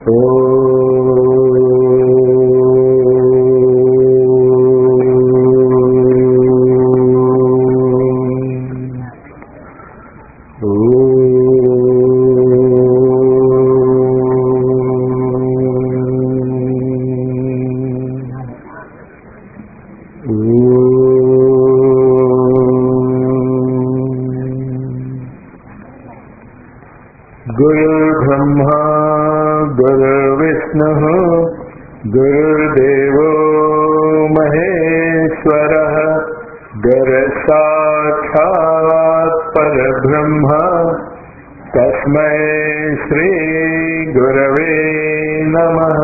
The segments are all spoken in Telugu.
गुरुर्ब्रह्मा गुरुर्विष्णुः गुरुर्देवो महेश्वरः गुरसाक्षात् परब्रह्म तस्मै श्रीगुरवे नमः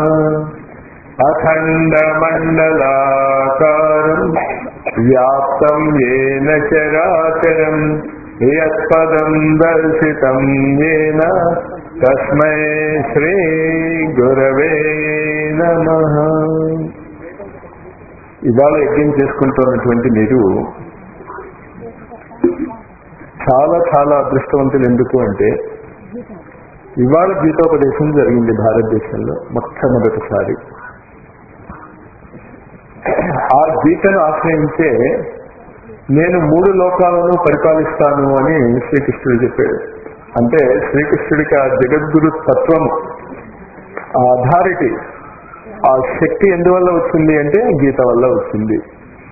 अखण्डमण्डलाकारम् व्याप्तं येन चराचरम् यत्पदं दर्शितं येन तस्मै శ్రీగురవే నమ ఇవాళ యజ్ఞం చేసుకుంటున్నటువంటి మీరు చాలా చాలా అదృష్టవంతులు ఎందుకు అంటే ఇవాళ గీతోపదేశం జరిగింది భారతదేశంలో మొట్టమొదటిసారి ఆ గీతను ఆశ్రయించే నేను మూడు లోకాలను పరిపాలిస్తాను అని శ్రీకృష్ణుడు చెప్పాడు అంటే శ్రీకృష్ణుడికి ఆ జగద్గురు తత్వము ఆ అథారిటీ ఆ శక్తి ఎందువల్ల వచ్చింది అంటే గీత వల్ల వచ్చింది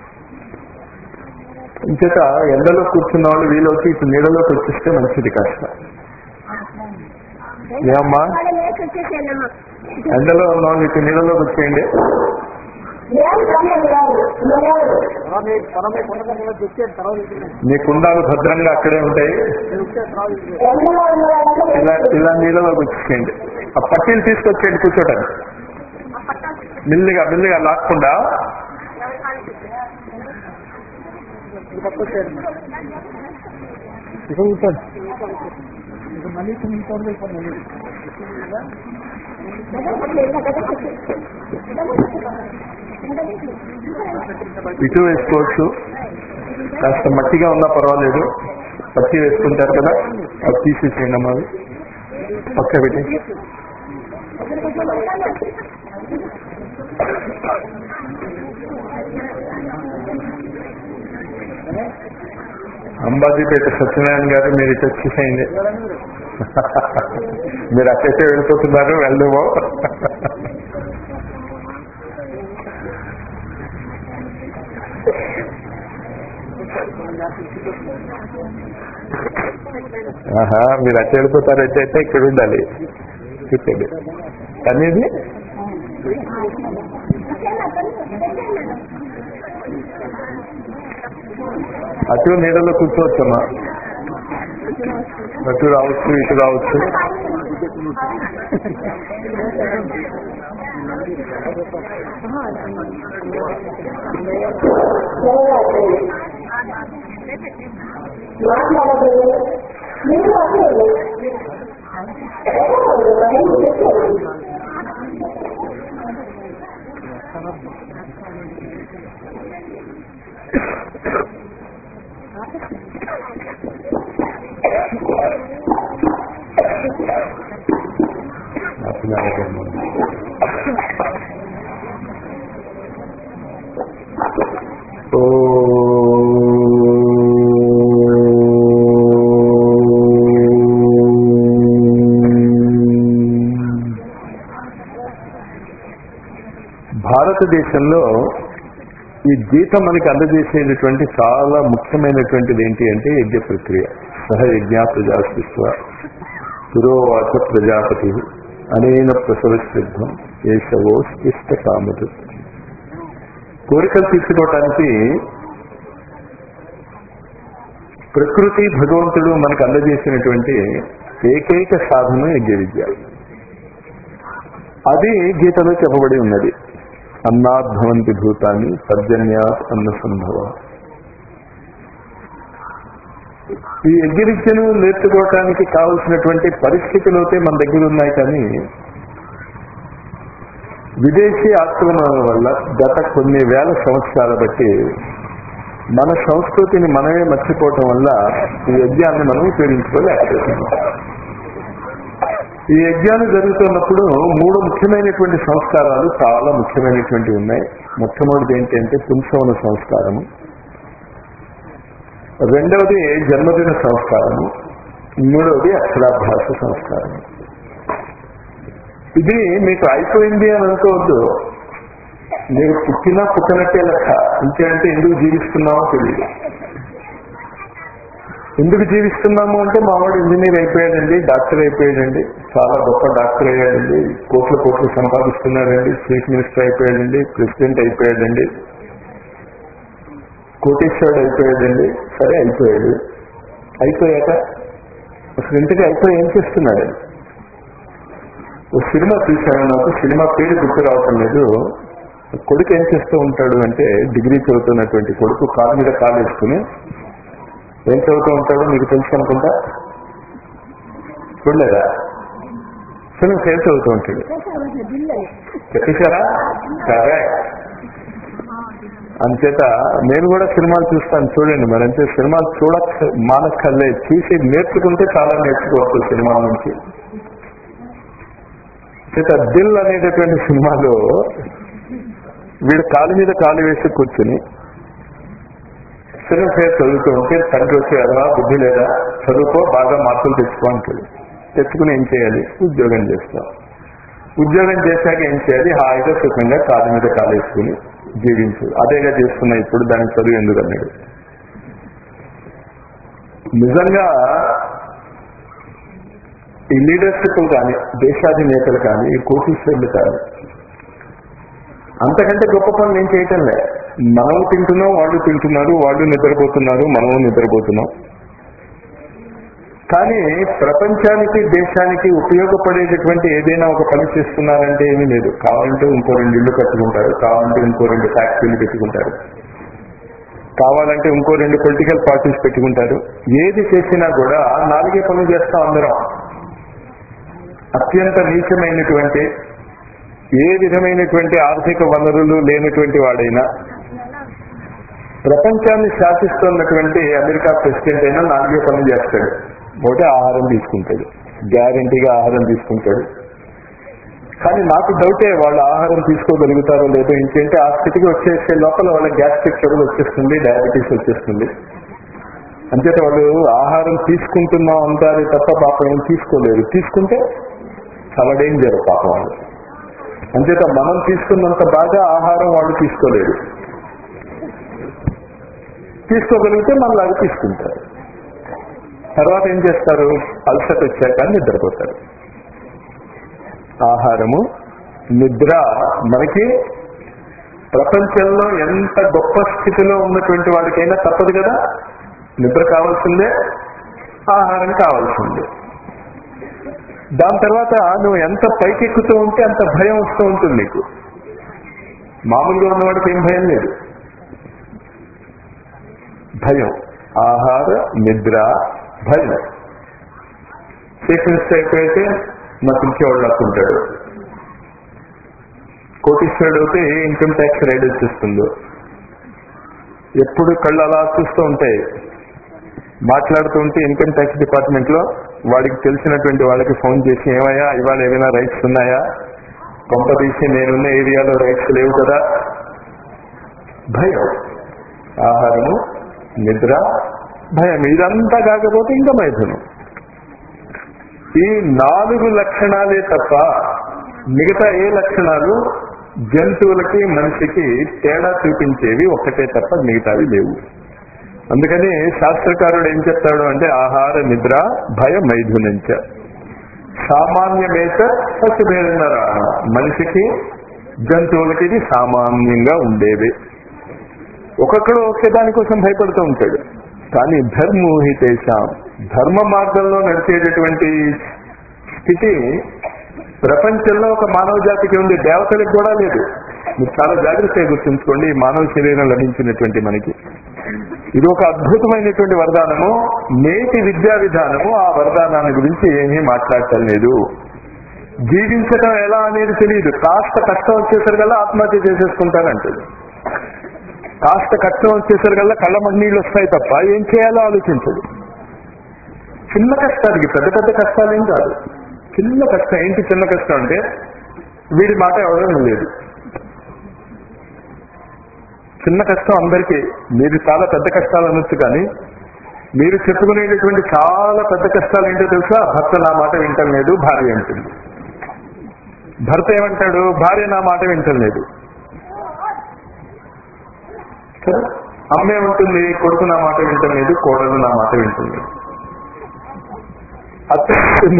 ఇంచేత ఎండలో కూర్చున్న వాళ్ళు వీలోకి ఇటు నీడలోకి వచ్చేస్తే మంచిది కాస్త ఏమ్మా ఎండలో ఉన్న వాళ్ళు ఇటు నీడలోకి వచ్చేయండి మీ కుండాలు భద్రంగా అక్కడే ఉంటాయి ఇలా ఇలా నీళ్ళలోకి వచ్చేయండి ఆ పట్టీలు తీసుకొచ్చేయండి కూర్చోటానికి మెల్లిగా మెల్లిగా లాక్కుండా ఇటు వేసుకోవచ్చు కాస్త మట్టిగా ఉన్నా పర్వాలేదు పచ్చి వేసుకుంటారు కదా అది తీసేసేయండి అమ్మా అవి. పక్క పెట్టి అంబాజీపేట సత్యనారాయణ గారు మీరు ఇటు వచ్చేసేయండి మీరు అక్కడికే వెళ్ళిపోతున్నారు వెళ్ళమో ఆహా మీరు అట్ట వెళ్ళిపోతారు అయితే అయితే ఇక్కడ ఉండాలి చెప్పండి అనేది అటు నీడలో కూర్చోవచ్చమ్మా అటు రావచ్చు ఇటు రావచ్చు భారతదేశంలో ఈ గీత మనకి అందజేసేటటువంటి చాలా ముఖ్యమైనటువంటిది ఏంటి అంటే యజ్ఞ ప్రక్రియ సహ యజ్ఞ ప్రజాస్తిత్వ పురోవాచ ప్రజాపతి అనేన ప్రసవసిద్ధం ఏషవో ఇష్ట కామదు కోరికలు తీర్చుకోవటానికి ప్రకృతి భగవంతుడు మనకు అందజేసినటువంటి ఏకైక సాధన యజ్ఞ విద్య అది గీతలో చెప్పబడి ఉన్నది అన్నాద్భవంతి భూతాన్ని పర్జన్యాత్ అన్న సంభవ ఈ యజ్ఞ విద్యను నేర్చుకోవటానికి కావలసినటువంటి పరిస్థితులు అయితే మన దగ్గర ఉన్నాయి కానీ విదేశీ ఆక్రమణల వల్ల గత కొన్ని వేల సంవత్సరాల బట్టి మన సంస్కృతిని మనమే మర్చిపోవటం వల్ల ఈ యజ్ఞాన్ని మనం ఉపయోగించుకోలేకపోతున్నాం ఈ యజ్ఞాలు జరుగుతున్నప్పుడు మూడు ముఖ్యమైనటువంటి సంస్కారాలు చాలా ముఖ్యమైనటువంటి ఉన్నాయి మొట్టమొదటిది ఏంటంటే పుంసవన సంస్కారము రెండవది జన్మదిన సంస్కారము మూడవది అక్షరాభ్యాస సంస్కారము ఇది మీకు అయిపోయింది అని అనుకోవద్దు మీరు పుట్టినా పుట్టినట్టే లెక్క ఇంకేంటే ఎందుకు జీవిస్తున్నామో తెలియదు ఎందుకు జీవిస్తున్నాము అంటే మావాడు ఇంజనీర్ అయిపోయాడండి డాక్టర్ అయిపోయాడండి చాలా గొప్ప డాక్టర్ అయ్యాడండి కోట్ల కోట్లు సంపాదిస్తున్నాడండి చీఫ్ మినిస్టర్ అయిపోయాడండి ప్రెసిడెంట్ అయిపోయాడండి కోటేశ్వరుడు అయిపోయాడండి సరే అయిపోయాడు అయిపోయాక అసలు ఇంతకీ అయిపోయి ఏం చేస్తున్నాడు ఓ సినిమా చూశాను నాకు సినిమా పేరు గుర్తు రావటం లేదు కొడుకు ఏం చేస్తూ ఉంటాడు అంటే డిగ్రీ చదువుతున్నటువంటి కొడుకు కాలు మీద కాలు వేసుకుని ఏం చదువుతూ ఉంటాడో మీకు తెలుసు అనుకుంటా చూడలేదా సినిమా ఏం చదువుతూ ఉంటాడు చెప్పేశారా సరే అంచేత నేను కూడా సినిమాలు చూస్తాను చూడండి మరి అంటే సినిమాలు చూడక మానక్కర్లే చూసి నేర్చుకుంటే చాలా నేర్చుకోవచ్చు సినిమాల నుంచి చేత దిల్ అనేటటువంటి సినిమాలో వీడు కాలు మీద కాలు వేసి కూర్చుని సినిమా పేరు చదువుతూ ఉంటే తండ్రి వచ్చి ఎలా బుద్ధి లేదా చదువుకో బాగా మార్కులు తెచ్చుకో అంటాడు తెచ్చుకుని ఏం చేయాలి ఉద్యోగం చేస్తాం ఉద్యోగం చేశాక ఏం చేయాలి హాయిగా సుఖంగా కాలు మీద కాలు వేసుకుని జీవించు అదేగా చేస్తున్నా ఇప్పుడు దానికి చదువు ఎందుకు అన్నాడు నిజంగా ఈ లీడర్షిప్ కానీ దేశాధినేతలు కానీ ఈ కోటీశ్వరులు కానీ అంతకంటే గొప్ప పనులు ఏం చేయటం లే మనం తింటున్నాం వాళ్ళు తింటున్నారు వాళ్ళు నిద్రపోతున్నారు మనము నిద్రపోతున్నాం కానీ ప్రపంచానికి దేశానికి ఉపయోగపడేటటువంటి ఏదైనా ఒక పని చేస్తున్నారంటే ఏమీ లేదు కావాలంటే ఇంకో రెండు ఇళ్ళు కట్టుకుంటారు కావాలంటే ఇంకో రెండు ఫ్యాక్టరీలు పెట్టుకుంటారు కావాలంటే ఇంకో రెండు పొలిటికల్ పార్టీస్ పెట్టుకుంటారు ఏది చేసినా కూడా నాలుగే పనులు చేస్తాం అందరం అత్యంత నీచమైనటువంటి ఏ విధమైనటువంటి ఆర్థిక వనరులు లేనటువంటి వాడైనా ప్రపంచాన్ని శాసిస్తున్నటువంటి అమెరికా ప్రెసిడెంట్ అయినా నాలుగే పనులు చేస్తాడు ఒకటి ఆహారం తీసుకుంటాడు గ్యారంటీగా ఆహారం తీసుకుంటాడు కానీ నాకు డౌటే వాళ్ళు ఆహారం తీసుకోగలుగుతారో లేదో ఇంకేంటే ఆ స్థితికి వచ్చేసే లోపల వాళ్ళ గ్యాస్ట్రిక్ ట్రబుల్ వచ్చేస్తుంది డయాబెటీస్ వచ్చేస్తుంది అంచేత వాళ్ళు ఆహారం తీసుకుంటున్నాం అంటారు తప్ప పాపం ఏం తీసుకోలేరు తీసుకుంటే చాలా డేంజర్ పాపం వాళ్ళు అంచేత మనం తీసుకున్నంత బాగా ఆహారం వాళ్ళు తీసుకోలేరు తీసుకోగలిగితే మనలాగా తీసుకుంటారు తర్వాత ఏం చేస్తారు అలసట వచ్చాక నిద్రపోతారు ఆహారము నిద్ర మనకి ప్రపంచంలో ఎంత గొప్ప స్థితిలో ఉన్నటువంటి వాడికైనా తప్పదు కదా నిద్ర కావాల్సిందే ఆహారం కావాల్సిందే దాని తర్వాత నువ్వు ఎంత పైకెక్కుతూ ఉంటే అంత భయం వస్తూ ఉంటుంది నీకు మామూలుగా ఉన్నవాడికి ఏం భయం లేదు భయం ఆహార నిద్ర భయం చీఫ్ మినిస్టర్ అయిపోయితే మా పిలిచేవాళ్ళు లాక్కుంటాడు కోటీశ్వరుడు అయితే ఏ ఇన్కమ్ ట్యాక్స్ రైడ్ వచ్చేస్తుందో ఎప్పుడు కళ్ళు అలా చూస్తూ ఉంటాయి మాట్లాడుతూ ఉంటే ఇన్కమ్ ట్యాక్స్ డిపార్ట్మెంట్ లో వాడికి తెలిసినటువంటి వాళ్ళకి ఫోన్ చేసి ఏమయ్యా ఇవాళ ఏమైనా రైట్స్ ఉన్నాయా కొంప తీసి నేనున్న ఏరియాలో రైట్స్ లేవు కదా భయం ఆహారము నిద్ర భయం ఇదంతా కాకపోతే ఇంకా మైథునం ఈ నాలుగు లక్షణాలే తప్ప మిగతా ఏ లక్షణాలు జంతువులకి మనిషికి తేడా చూపించేవి ఒక్కటే తప్ప మిగతావి లేవు అందుకని శాస్త్రకారుడు ఏం చెప్తాడు అంటే ఆహార నిద్ర భయ మైథునంచ సామాన్యమేత పశుభేదనర మనిషికి జంతువులకి ఇది సామాన్యంగా ఉండేవి ఒక్కొక్కడు ఒకే దానికోసం భయపడుతూ ఉంటాడు కానీ ధర్మోహితేషాం ధర్మ మార్గంలో నడిచేటటువంటి స్థితి ప్రపంచంలో ఒక మానవ జాతికి ఉంది దేవతలకు కూడా లేదు మీరు చాలా జాగ్రత్తగా గుర్తుంచుకోండి ఈ మానవ శరీరం లభించినటువంటి మనకి ఇది ఒక అద్భుతమైనటువంటి వరదానము నేటి విద్యా విధానము ఆ వరదానాన్ని గురించి ఏమీ మాట్లాడటం లేదు జీవించడం ఎలా అనేది తెలియదు కాస్త కష్టం వచ్చేసరికల్లా ఆత్మహత్య చేసేసుకుంటానంటది కాస్త కష్టం వచ్చేసరికల్లా కళ్ళ నీళ్ళు వస్తాయి తప్ప ఏం చేయాలో ఆలోచించదు చిన్న కష్టానికి పెద్ద పెద్ద కష్టాలేం కాదు చిన్న కష్టం ఏంటి చిన్న కష్టం అంటే వీడి మాట ఎవరూ లేదు చిన్న కష్టం అందరికీ మీరు చాలా పెద్ద కష్టాలు అనొచ్చు కానీ మీరు చెప్పుకునేటటువంటి చాలా పెద్ద కష్టాలు ఏంటో తెలుసా భర్త నా మాట వింటం లేదు భార్య వింటుంది భర్త ఏమంటాడు భార్య నా మాట వింటం లేదు కదా? అమ్మ ఏమంటుంది కొడుకు నా మాట వింటం లేదు కోడలు నా మాట వింటుంది అత్త ఏమంటుంది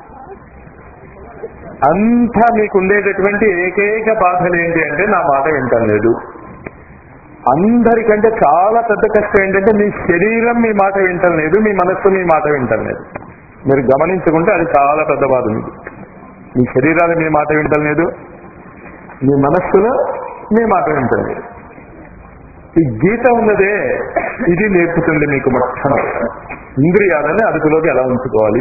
అంతా మీకు ఉండేటటువంటి ఏకైక బాధలు ఏంటి అంటే నా మాట వింటం లేదు అందరికంటే చాలా పెద్ద కష్టం ఏంటంటే మీ శరీరం మీ మాట వింటం లేదు మీ మనస్సు మీ మాట వింటం లేదు మీరు గమనించుకుంటే అది చాలా పెద్ద బాధ మీకు మీ శరీరాలు మీ మాట వింటం లేదు మీ మనస్సులో మీ మాట వింటం లేదు ఈ గీత ఉన్నదే ఇది నేర్పుతుంది మీకు మొత్తం ఇంద్రియాలని అదుపులోకి ఎలా ఉంచుకోవాలి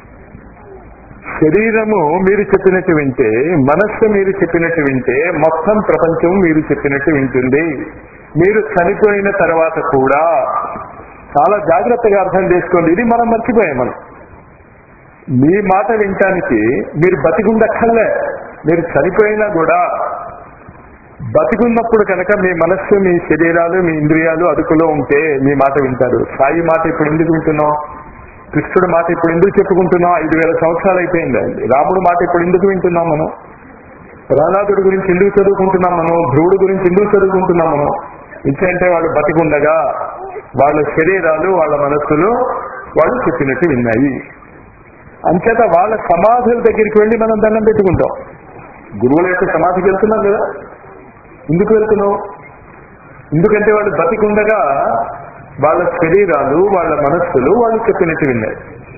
శరీరము మీరు చెప్పినట్టు వింటే మనస్సు మీరు చెప్పినట్టు వింటే మొత్తం ప్రపంచం మీరు చెప్పినట్టు వింటుంది మీరు చనిపోయిన తర్వాత కూడా చాలా జాగ్రత్తగా అర్థం చేసుకోండి ఇది మనం మర్చిపోయాం మనం మీ మాట వినటానికి మీరు బతికుండక్కర్లే మీరు చనిపోయినా కూడా బతికున్నప్పుడు కనుక మీ మనస్సు మీ శరీరాలు మీ ఇంద్రియాలు అదుపులో ఉంటే మీ మాట వింటారు సాయి మాట ఇప్పుడు ఎందుకు వింటున్నాం కృష్ణుడి మాట ఇప్పుడు ఎందుకు చెప్పుకుంటున్నాం ఐదు వేల సంవత్సరాలు అయిపోయిందండి రాముడు మాట ఇప్పుడు ఎందుకు వింటున్నాం మనం ప్రహ్లాదుడి గురించి ఎందుకు చదువుకుంటున్నాం మనం ధ్రువుడి గురించి ఎందుకు చదువుకుంటున్నాం మనం ఇంకంటే వాళ్ళు బతికుండగా వాళ్ళ శరీరాలు వాళ్ళ మనస్సులు వాళ్ళు చెప్పినట్టు విన్నాయి అంచేత వాళ్ళ సమాధుల దగ్గరికి వెళ్ళి మనం దండం పెట్టుకుంటాం గురువుల యొక్క సమాధికి వెళ్తున్నాం కదా ఎందుకు వెళ్తున్నావు ఎందుకంటే వాళ్ళు బతికుండగా వాళ్ళ శరీరాలు వాళ్ళ మనస్సులు వాళ్ళు చెప్పినట్టు విన్నాయి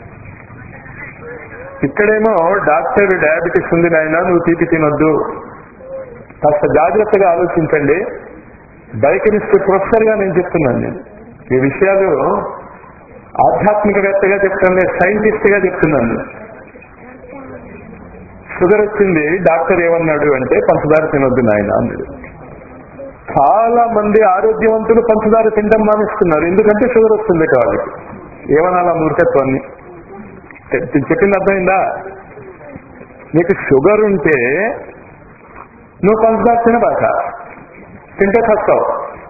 ఇక్కడేమో డాక్టర్ డయాబెటిస్ ఉంది నాయన నువ్వు తీపి తినొద్దు కాస్త జాగ్రత్తగా ఆలోచించండి బయోకెమిస్ట్రీ ప్రొఫెసర్ గా నేను చెప్తున్నాను నేను ఈ విషయాలు ఆధ్యాత్మికవేత్తగా చెప్తాను లేదు సైంటిస్ట్ గా చెప్తున్నాను నేను. షుగర్ వచ్చింది డాక్టర్ ఏమన్నాడు అంటే పంచదార తినొద్దు నాయన అన్నాడు చాలా మంది ఆరోగ్యవంతులు పంచదార తినడం మానేస్తున్నారు ఎందుకంటే షుగర్ వస్తుంది వాళ్ళకి ఏమనాలా మూర్ఖత్వాన్ని చె- చెప్పింది అర్థమైందా నీకు షుగర్ ఉంటే నువ్వు పంచదార తినబాక తింటే చస్తావు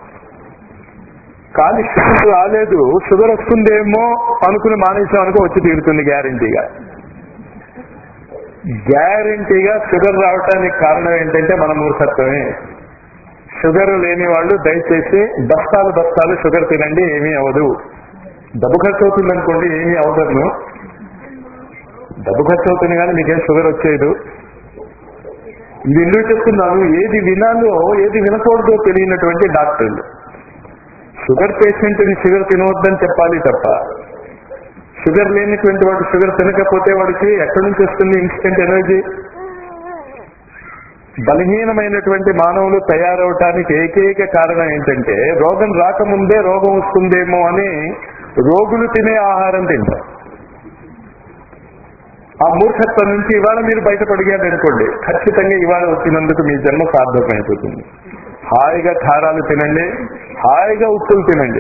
కానీ షుగర్ రాలేదు షుగర్ వస్తుందేమో అనుకుని మానేసాం అనుకో వచ్చి తీరుతుంది గ్యారంటీగా గ్యారంటీగా షుగర్ రావటానికి కారణం ఏంటంటే మన మూర్ఖత్వమే షుగర్ లేని వాళ్ళు దయచేసి బస్తాలు బస్తాలు షుగర్ తినండి ఏమీ అవ్వదు డబ్బు ఖర్చు అవుతుంది అనుకోండి ఏమీ అవదను డబ్బు ఖర్చు అవుతుంది కానీ మీకేం షుగర్ వచ్చేది ఇది ఎందుకు చెప్తున్నాను ఏది వినాలో ఏది వినకూడదో తెలియనటువంటి డాక్టర్లు షుగర్ పేషెంట్ ని షుగర్ తినవద్దని చెప్పాలి తప్ప షుగర్ లేనిటువంటి వాడు షుగర్ తినకపోతే వాడికి ఎక్కడి నుంచి వస్తుంది ఇన్స్టెంట్ ఎనర్జీ బలహీనమైనటువంటి మానవులు తయారవటానికి ఏకైక కారణం ఏంటంటే రోగం రాకముందే రోగం వస్తుందేమో అని రోగులు తినే ఆహారం తింటారు ఆ మూర్ఖత్వం నుంచి ఇవాళ మీరు బయటపడిగారు అనుకోండి ఖచ్చితంగా ఇవాళ వచ్చినందుకు మీ జన్మ సార్థకమైపోతుంది హాయిగా కారాలు తినండి హాయిగా ఉప్పులు తినండి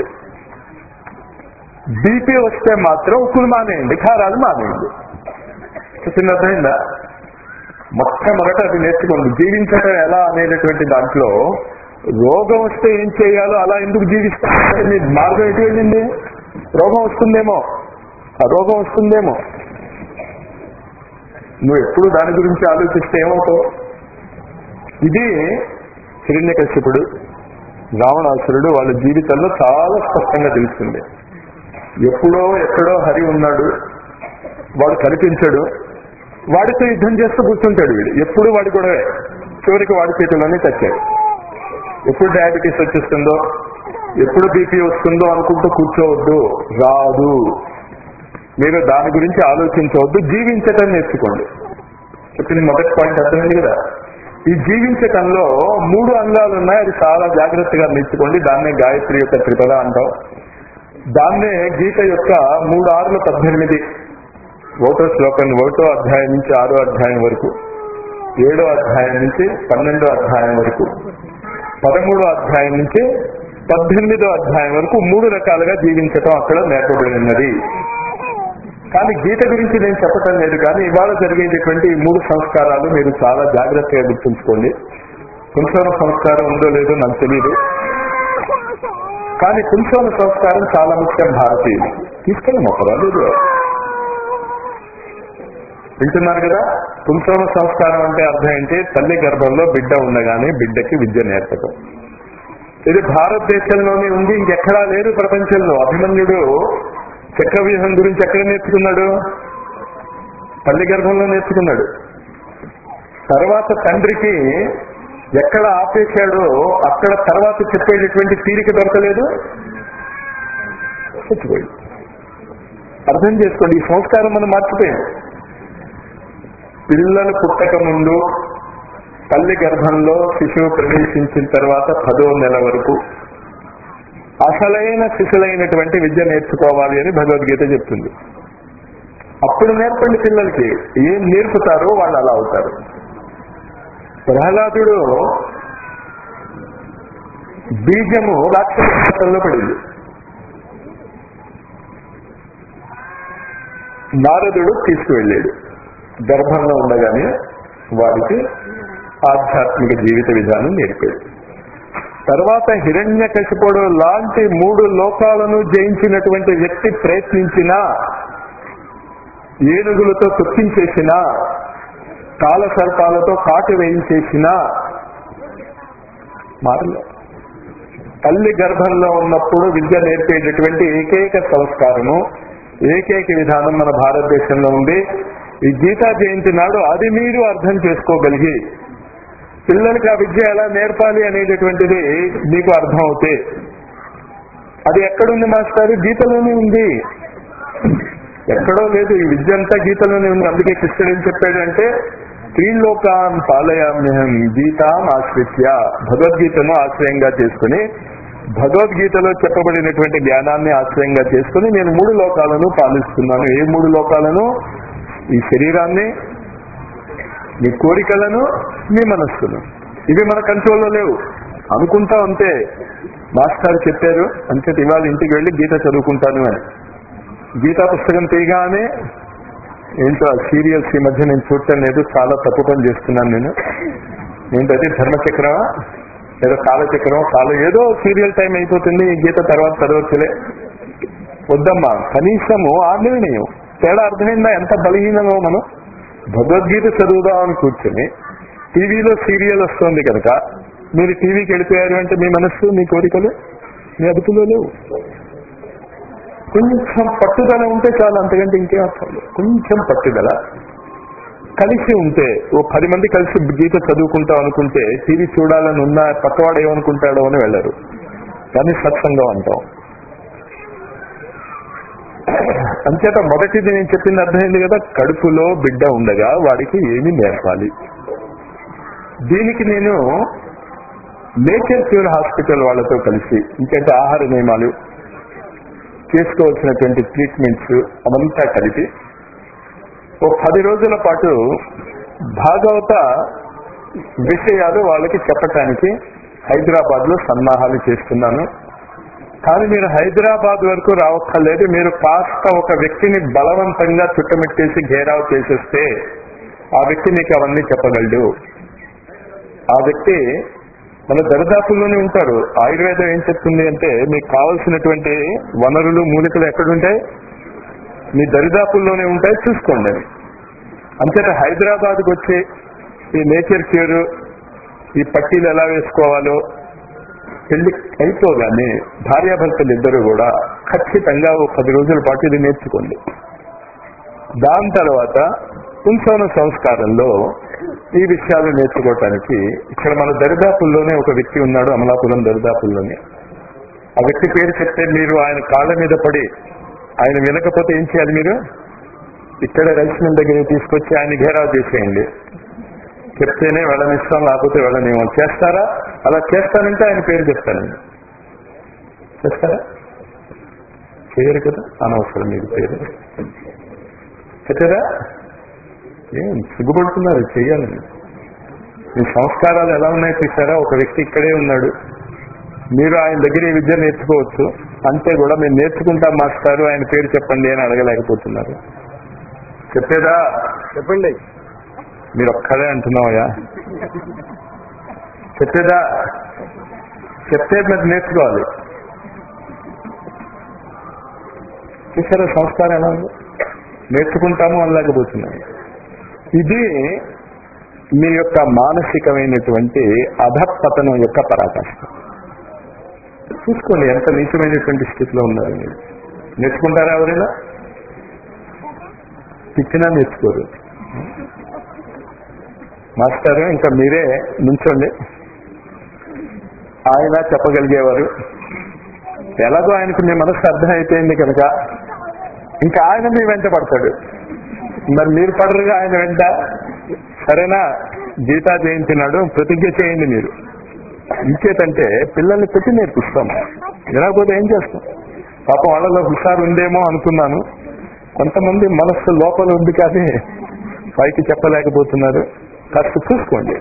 బీపీ వస్తే మాత్రం ఉప్పులు మానేయండి కారాలు మానేయండి చిన్న అర్థమైందా మొట్టమొదట అది నేర్చుకోండి జీవించడం ఎలా అనేటటువంటి దాంట్లో రోగం వస్తే ఏం చేయాలో అలా ఎందుకు జీవిస్తారంటే మీ మార్గం ఎటు వెళ్ళింది రోగం వస్తుందేమో ఆ రోగం వస్తుందేమో నువ్వు ఎప్పుడు దాని గురించి ఆలోచిస్తే ఏమవుతావు ఇది హిరణ్యకశ్యపుడు రావణాసురుడు వాళ్ళ జీవితంలో చాలా స్పష్టంగా తెలుస్తుంది ఎప్పుడో ఎక్కడో హరి ఉన్నాడు వాడు కనిపించడు వాడితో యుద్ధం చేస్తూ కూర్చుంటాడు వీడు ఎప్పుడు వాడి గొడవే చివరికి వాడి చేతిలోనే చచ్చాడు ఎప్పుడు డయాబెటీస్ వచ్చేస్తుందో ఎప్పుడు బీపీ వస్తుందో అనుకుంటూ కూర్చోవద్దు రాదు మీరు దాని గురించి ఆలోచించవద్దు జీవించటం నేర్చుకోండి చెప్పింది మొదటి పాయింట్ అర్థమైంది కదా ఈ జీవించటంలో మూడు అంగాలు ఉన్నాయి అది చాలా జాగ్రత్తగా నేర్చుకోండి దాన్నే గాయత్రి యొక్క త్రిపద అంటాం దాన్నే గీత యొక్క మూడు ఆరుల పద్దెనిమిది ఒకటో శ్లోకం ఒకటో అధ్యాయం నుంచి ఆరో అధ్యాయం వరకు ఏడో అధ్యాయం నుంచి పన్నెండో అధ్యాయం వరకు పదమూడో అధ్యాయం నుంచి పద్దెనిమిదో అధ్యాయం వరకు మూడు రకాలుగా జీవించటం అక్కడ నేర్పబడి ఉన్నది కానీ గీత గురించి నేను చెప్పటం లేదు కానీ ఇవాళ జరిగేటటువంటి ఈ మూడు సంస్కారాలు మీరు చాలా జాగ్రత్తగా గుర్తుంచుకోండి కుంసోన సంస్కారం ఉందో లేదో నాకు తెలియదు కానీ కుంసోన సంస్కారం చాలా ముఖ్యం భారతీయులు తీసుకెళ్ళి పర్వాలేదు వింటున్నారు కదా కుంసోన సంస్కారం అంటే అర్థం ఏంటి తల్లి గర్భంలో బిడ్డ ఉండగానే బిడ్డకి విద్య నేర్పడం ఇది భారతదేశంలోనే ఉంది ఇంకెక్కడా లేదు ప్రపంచంలో అభిమన్యుడు చక్రవ్యూహం గురించి ఎక్కడ నేర్చుకున్నాడు తల్లి గర్భంలో నేర్చుకున్నాడు తర్వాత తండ్రికి ఎక్కడ ఆపేశాడో అక్కడ తర్వాత చెప్పేటటువంటి తీరిక దొరకలేదు చచ్చిపోయింది అర్థం చేసుకోండి ఈ సంస్కారం మనం మర్చిపోయాం పిల్లలు పుట్టక ముందు తల్లి గర్భంలో శిశువు ప్రవేశించిన తర్వాత పదో నెల వరకు అసలైన శిశులైనటువంటి విద్య నేర్చుకోవాలి అని భగవద్గీత చెప్తుంది అప్పుడు నేర్పండి పిల్లలకి ఏం నేర్పుతారో వాళ్ళు అలా అవుతారు ప్రహ్లాదుడు బీజము రాక్షసంలో పడింది నారదుడు తీసుకువెళ్ళాడు గర్భంలో ఉండగానే వారికి ఆధ్యాత్మిక జీవిత విధానం నేర్పాడు తర్వాత హిరణ్య కశిపుడు లాంటి మూడు లోకాలను జయించినటువంటి వ్యక్తి ప్రయత్నించినా ఏనుగులతో తొక్కించేసినా కాల సర్పాలతో కాటు వేయించేసినా మారలే తల్లి గర్భంలో ఉన్నప్పుడు విద్య నేర్పేటటువంటి ఏకైక సంస్కారము ఏకైక విధానం మన భారతదేశంలో ఉంది ఈ గీతా జయంతి నాడు అది మీరు అర్థం చేసుకోగలిగి పిల్లలకి ఆ విద్య ఎలా నేర్పాలి అనేటటువంటిది మీకు అర్థం అవుతే అది ఎక్కడుంది మాస్టర్ గీతలోనే ఉంది ఎక్కడో లేదు ఈ విద్య అంతా గీతలోనే ఉంది అందుకే కృష్ణుడు ఏం చెప్పాడంటే త్రీలోకాన్ పాలయామ్యహం గీతాం ఆశ్రిత్య భగవద్గీతను ఆశ్రయంగా చేసుకుని భగవద్గీతలో చెప్పబడినటువంటి జ్ఞానాన్ని ఆశ్రయంగా చేసుకుని నేను మూడు లోకాలను పాలిస్తున్నాను ఏ మూడు లోకాలను ఈ శరీరాన్ని మీ కోరికలను మీ మనస్సును ఇవి మన కంట్రోల్లో లేవు అనుకుంటా అంతే మాస్టర్ చెప్పారు అంతే ఇవాళ ఇంటికి వెళ్ళి గీత చదువుకుంటాను అని గీతా పుస్తకం తీయగానే ఏంటో సీరియల్స్ ఈ మధ్య నేను చూడటం లేదు చాలా తప్పు పని చేస్తున్నాను నేను ఏంటది ధర్మచక్రమా ఏదో కాలచక్రం కాల ఏదో సీరియల్ టైం అయిపోతుంది ఈ గీత తర్వాత చదవచ్చులే వద్దమ్మా కనీసము ఆ నిర్ణయం తేడా అర్థమైందా ఎంత బలహీనమో మనం భగవద్గీత చదువుదామని కూర్చొని టీవీలో సీరియల్ వస్తుంది కనుక మీరు టీవీకి వెళ్ళిపోయారు అంటే మీ మనస్సు మీ కోరికలు మీ అదుపులో లేవు కొంచెం పట్టుదల ఉంటే చాలు అంతకంటే ఇంకేం అవసరం లేదు కొంచెం పట్టుదల కలిసి ఉంటే ఓ పది మంది కలిసి గీత చదువుకుంటాం అనుకుంటే టీవీ చూడాలని ఉన్న పక్కవాడు ఏమనుకుంటాడో అని వెళ్ళరు కానీ సత్సంగం అంటాం అంచేత మొదటిది నేను చెప్పింది అర్థమైంది కదా కడుపులో బిడ్డ ఉండగా వాడికి ఏమి నేర్పాలి దీనికి నేను నేచర్ క్యూర్ హాస్పిటల్ వాళ్ళతో కలిసి ఇంకంటే ఆహార నియమాలు చేసుకోవాల్సినటువంటి ట్రీట్మెంట్స్ అవంతా కలిపి ఓ పది రోజుల పాటు భాగవత విషయాలు వాళ్ళకి చెప్పటానికి హైదరాబాద్ లో సన్నాహాలు చేస్తున్నాను కానీ మీరు హైదరాబాద్ వరకు రావక్కర్లేదు మీరు కాస్త ఒక వ్యక్తిని బలవంతంగా చుట్టమిట్టేసి ఘేరావు చేసేస్తే ఆ వ్యక్తి మీకు అవన్నీ చెప్పగలడు ఆ వ్యక్తి మన దరిదాపుల్లోనే ఉంటాడు ఆయుర్వేదం ఏం చెప్తుంది అంటే మీకు కావలసినటువంటి వనరులు మూలికలు ఎక్కడుంటాయి మీ దరిదాపుల్లోనే ఉంటాయి చూసుకోండి అవి అంతేత హైదరాబాద్కి వచ్చి ఈ నేచర్ క్యూర్ ఈ పట్టీలు ఎలా వేసుకోవాలో పెళ్లి అయిపోగానే భార్యాభర్తలు ఇద్దరు కూడా ఖచ్చితంగా ఓ పది రోజుల పాటు ఇది నేర్చుకోండి దాని తర్వాత కుంసోన సంస్కారంలో ఈ విషయాలు నేర్చుకోవటానికి ఇక్కడ మన దరిదాపుల్లోనే ఒక వ్యక్తి ఉన్నాడు అమలాపురం దరిదాపుల్లోనే ఆ వ్యక్తి పేరు చెప్తే మీరు ఆయన కాళ్ళ మీద పడి ఆయన వినకపోతే ఏం చేయాలి మీరు ఇక్కడ రైస్ మిల్ దగ్గర తీసుకొచ్చి ఆయన ఘేరావు చేసేయండి చెప్తేనే వెళ్ళనిస్తాం లేకపోతే వెళ్ళనేమో చేస్తారా అలా చేస్తానంటే ఆయన పేరు చెప్తానండి చేస్తారా చేయరు కదా అనవసరం మీకు పేరు చెప్పారా ఏం సిగ్గుపడుతున్నారు చెయ్యాలని మీ సంస్కారాలు ఎలా ఉన్నాయో చూసారా ఒక వ్యక్తి ఇక్కడే ఉన్నాడు మీరు ఆయన దగ్గర ఈ విద్య నేర్చుకోవచ్చు అంతే కూడా మేము నేర్చుకుంటాం మాస్టారు ఆయన పేరు చెప్పండి అని అడగలేకపోతున్నారు చెప్పేదా చెప్పండి మీరు ఒక్కడే అంటున్నావయ్యా చెప్పేదా చెప్తే మరి నేర్చుకోవాలి చూసారా సంస్కారం ఎలా ఉంది నేర్చుకుంటాము అనలేకపోతున్నాం ఇది మీ యొక్క మానసికమైనటువంటి అధపతనం యొక్క పరాకాష్ట చూసుకోండి ఎంత నీచమైనటువంటి స్థితిలో ఉన్నారు మీరు నేర్చుకుంటారా ఎవరైనా తిట్టినా నేర్చుకోరు మాస్టర్ ఇంకా మీరే నుంచోండి ఆయన చెప్పగలిగేవారు ఎలాగో ఆయనకు మీ మనసు అర్థం అయిపోయింది కనుక ఇంకా ఆయన మీ వెంట పడతాడు మరి మీరు పడరుగా ఆయన వెంట సరేనా గీతా జయంతి నాడు ప్రతిజ్ఞ చేయండి మీరు ఇంకేతంటే పిల్లల్ని పెట్టి నేర్పిస్తాం వినకపోతే ఏం చేస్తాం పాపం వాళ్ళలో హుషారు ఉందేమో అనుకున్నాను కొంతమంది మనస్సు లోపల ఉంది కానీ పైకి చెప్పలేకపోతున్నారు కాస్త చూసుకోండి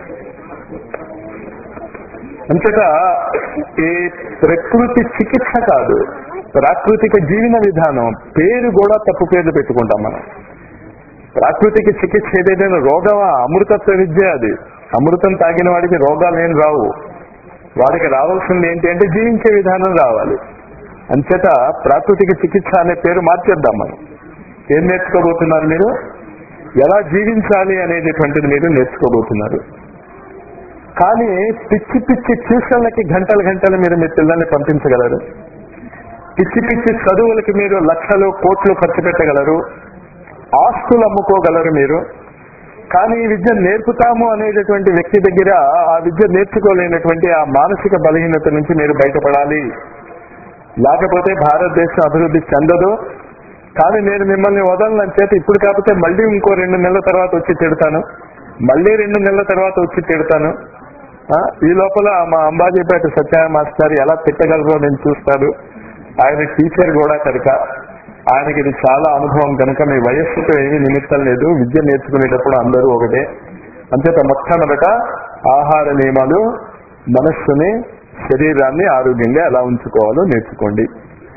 అంతేగా ఈ ప్రకృతి చికిత్స కాదు ప్రాకృతిక జీవన విధానం పేరు కూడా తప్పు పేర్లు పెట్టుకుంటాం మనం ప్రాకృతిక చికిత్స ఏదైతే రోగమా అమృతత్వ విద్య అది అమృతం తాగిన వాడికి రోగాలు ఏం రావు వాడికి రావాల్సింది ఏంటి అంటే జీవించే విధానం రావాలి అంచేత ప్రాకృతిక చికిత్స అనే పేరు మార్చేద్దాం మనం ఏం నేర్చుకోబోతున్నారు మీరు ఎలా జీవించాలి అనేటటువంటిది మీరు నేర్చుకోబోతున్నారు కానీ పిచ్చి పిచ్చి ట్యూషన్లకి గంటల గంటలు మీరు మీ పిల్లల్ని పంపించగలరు పిచ్చి పిచ్చి చదువులకి మీరు లక్షలు కోట్లు ఖర్చు పెట్టగలరు ఆస్తులు అమ్ముకోగలరు మీరు కానీ ఈ విద్య నేర్పుతాము అనేటటువంటి వ్యక్తి దగ్గర ఆ విద్య నేర్చుకోలేనటువంటి ఆ మానసిక బలహీనత నుంచి మీరు బయటపడాలి లేకపోతే భారతదేశం అభివృద్ధి చెందదు కానీ నేను మిమ్మల్ని వదలని చేత ఇప్పుడు కాకపోతే మళ్ళీ ఇంకో రెండు నెలల తర్వాత వచ్చి తిడతాను మళ్ళీ రెండు నెలల తర్వాత వచ్చి తిడతాను ఆ, ఈ లోపల మా అంబాజీపేట సత్యనారాయణ మాస్టర్ ఎలా తిట్టగలరో నేను చూస్తాను ఆయన టీచర్ కూడా కనుక ఆయనకి ఇది చాలా అనుభవం కనుక మీ వయస్సుతో ఏమీ నిమిత్తం లేదు విద్య నేర్చుకునేటప్పుడు అందరూ ఒకటే అంచేత మొట్టమొదట ఆహార నియమాలు మనస్సుని శరీరాన్ని ఆరోగ్యంగా ఎలా ఉంచుకోవాలో నేర్చుకోండి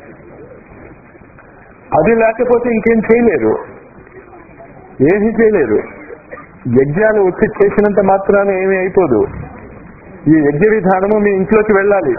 అది లేకపోతే ఇంకేం చేయలేరు ఏమీ చేయలేరు యజ్ఞాలు వచ్చి చేసినంత మాత్రాన ఏమీ అయిపోదు ఈ యజ్ఞ విధానము మీ ఇంట్లోకి వెళ్ళాలి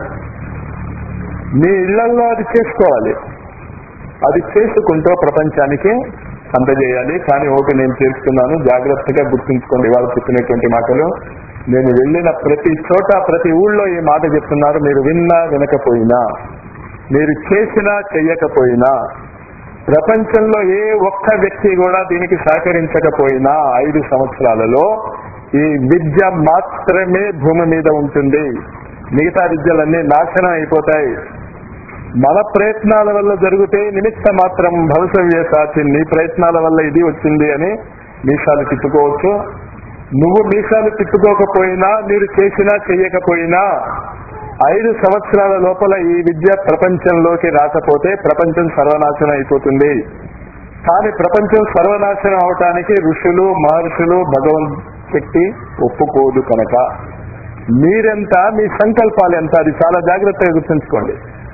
మీ ఇళ్లలో అది చేసుకోవాలి అది చేసుకుంటూ ప్రపంచానికి అందజేయాలి కానీ ఒకటి నేను చేస్తున్నాను జాగ్రత్తగా గుర్తుంచుకోండి వాళ్ళు చెప్పినటువంటి మాటలు నేను వెళ్ళిన ప్రతి చోట ప్రతి ఊళ్ళో ఈ మాట చెప్తున్నారు మీరు విన్నా వినకపోయినా మీరు చేసినా చెయ్యకపోయినా ప్రపంచంలో ఏ ఒక్క వ్యక్తి కూడా దీనికి సహకరించకపోయినా ఐదు సంవత్సరాలలో ఈ విద్య మాత్రమే భూమి మీద ఉంటుంది మిగతా విద్యలన్నీ నాశనం అయిపోతాయి మన ప్రయత్నాల వల్ల జరిగితే నిమిత్త మాత్రం భవితవ్య సాచి నీ ప్రయత్నాల వల్ల ఇది వచ్చింది అని మీసాలు తిప్పుకోవచ్చు నువ్వు మీసాలు తిప్పుకోకపోయినా మీరు చేసినా చెయ్యకపోయినా ఐదు సంవత్సరాల లోపల ఈ విద్య ప్రపంచంలోకి రాకపోతే ప్రపంచం సర్వనాశనం అయిపోతుంది కానీ ప్రపంచం సర్వనాశనం అవటానికి ఋషులు మహర్షులు భగవంతుడి ఒప్పుకోదు కనుక మీరెంత మీ సంకల్పాలు ఎంత అది చాలా జాగ్రత్తగా గుర్తుంచుకోండి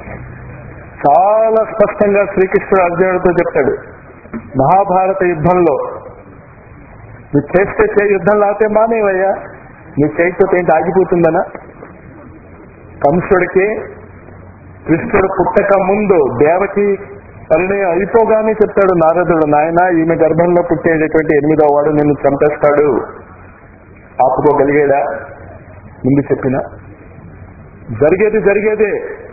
చాలా స్పష్టంగా శ్రీకృష్ణుడు అర్జునుడితో చెప్తాడు మహాభారత యుద్ధంలో నువ్వు చేస్తే చే యుద్ధం లేకపోతే మానేవయ్యా నువ్వు చేయకపోతే ఏంటి ఆగిపోతుందనా కంసుడికి కృష్ణుడు పుట్టక ముందు దేవకి పరిణయం అయిపోగానే చెప్తాడు నారదుడు నాయన ఈమె గర్భంలో పుట్టేటటువంటి ఎనిమిదో వాడు నిన్ను చంపేస్తాడు ఆపుకోగలిగాడా ముందు చెప్పిన జరిగేది జరిగేదే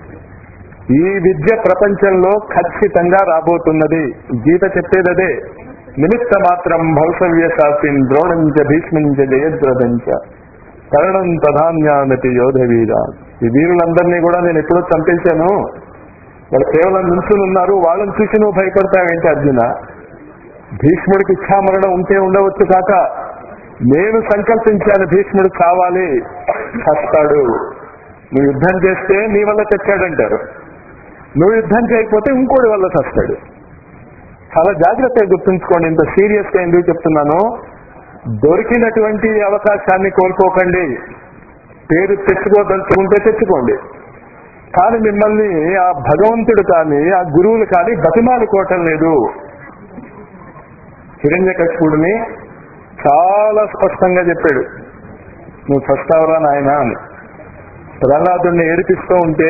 ఈ విద్య ప్రపంచంలో ఖచ్చితంగా రాబోతున్నది గీత చెప్పేదదే నిమిత్త మాత్రం భవితవ్య శాస్త్రిన్ ద్రోణంచ భీష్మించ జయద్రథంచ కరణం ప్రధాన్యానతి యోధ వీర ఈ వీరులందరినీ కూడా నేను ఎప్పుడో చంపేశాను వాళ్ళు కేవలం నిల్చుని ఉన్నారు వాళ్ళని చూసి నువ్వు భయపడతావేంటి అర్జున భీష్ముడికి ఇచ్చామరణం ఉంటే ఉండవచ్చు కాక నేను సంకల్పించాను భీష్ముడు కావాలి చస్తాడు నువ్వు యుద్ధం చేస్తే నీ వల్ల తెచ్చాడంటారు నువ్వు యుద్ధం చేయకపోతే ఇంకోటి వల్ల చస్తాడు చాలా జాగ్రత్తగా గుర్తుంచుకోండి ఇంత సీరియస్ గా ఎందుకు చెప్తున్నాను దొరికినటువంటి అవకాశాన్ని కోల్పోకండి పేరు తెచ్చుకోదలుచుకుంటే తెచ్చుకోండి కానీ మిమ్మల్ని ఆ భగవంతుడు కానీ ఆ గురువులు కానీ బతిమాలుకోవటం లేదు హిరణ్యకశిపుడిని చాలా స్పష్టంగా చెప్పాడు నువ్వు చస్తావరా నాయన అని ప్రహ్లాదుడిని ఏడిపిస్తూ ఉంటే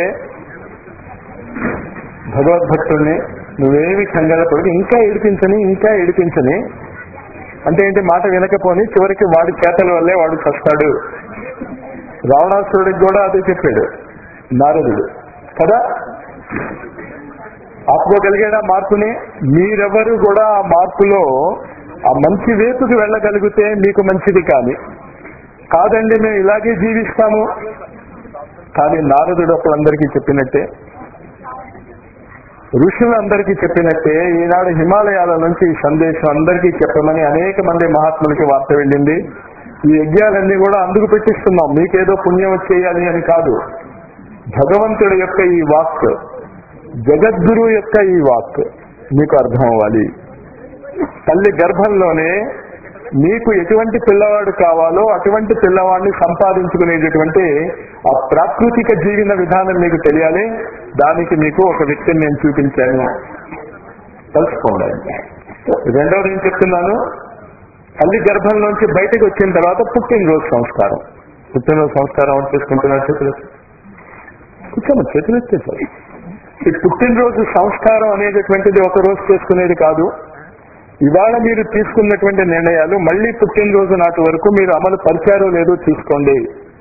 భగవద్భక్తుడిని నువ్వేమి కంగారు పడి ఇంకా ఏడిపించని ఇంకా ఏడిపించని అంటే ఏంటి మాట వినకపోని చివరికి వాడి చేతల వల్లే వాడు చస్తాడు రావణాసురుడికి కూడా అదే చెప్పాడు నారదుడు కదా ఆపుకోగలిగాడు ఆ మార్పుని మీరెవరు కూడా ఆ మార్పులో ఆ మంచి వైపుకి వెళ్ళగలిగితే మీకు మంచిది కానీ కాదండి మేము ఇలాగే జీవిస్తాము కానీ నారదుడు అప్పుడందరికీ చెప్పినట్టే ఋషులందరికీ చెప్పినట్టే ఈనాడు హిమాలయాల నుంచి ఈ సందేశం అందరికీ చెప్పమని అనేక మంది మహాత్ములకి వార్త వెళ్ళింది ఈ యజ్ఞాలన్నీ కూడా అందుకు పెట్టిస్తున్నాం మీకేదో పుణ్యం చేయాలి అని కాదు భగవంతుడి యొక్క ఈ వాక్ జగద్గురు యొక్క ఈ వాక్ మీకు అర్థం అవ్వాలి తల్లి గర్భంలోనే మీకు ఎటువంటి పిల్లవాడు కావాలో అటువంటి పిల్లవాడిని సంపాదించుకునేటటువంటి ఆ ప్రాకృతిక జీవన విధానం మీకు తెలియాలి దానికి మీకు ఒక వ్యక్తిని నేను చూపించాను తెలుసుకోండి రెండవది ఏం చెప్తున్నాను తల్లి గర్భంలోంచి బయటకు వచ్చిన తర్వాత పుట్టినరోజు సంస్కారం పుట్టినరోజు సంస్కారం అని చేసుకుంటున్నారు చేతులు కూర్చోమని చేతులు ఎత్తేసారు ఈ పుట్టినరోజు సంస్కారం అనేటటువంటిది ఒక రోజు చేసుకునేది కాదు ఇవాళ మీరు తీసుకున్నటువంటి నిర్ణయాలు మళ్ళీ పుట్టినరోజు నాటి వరకు మీరు అమలు పరిచారో లేదో తీసుకోండి